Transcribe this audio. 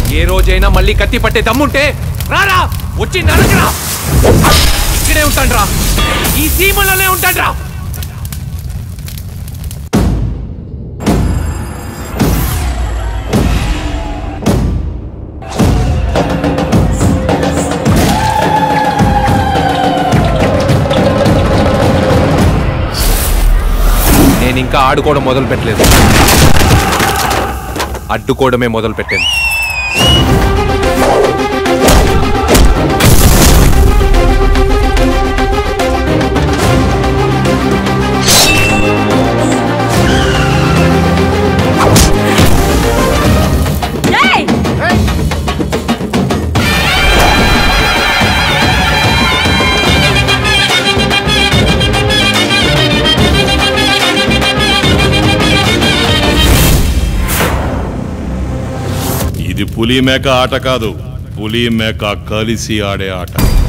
ఏ రోజైనా మళ్ళీ కత్తి పట్టే దమ్ముంటే రారా వచ్చి నరకరా ఇక్కడే ఉంటాడ్రా ఈ సీమలోనే ఉంటాడ్రా నేను ఇంకా ఆడుకోవడం మొదలు పెట్టలేదు అడ్డుకోవడమే మొదలు పెట్టాను ఏయ్! ఇది పులి మేక ఆట కాదు పులి మేక కలిసి ఆడే ఆట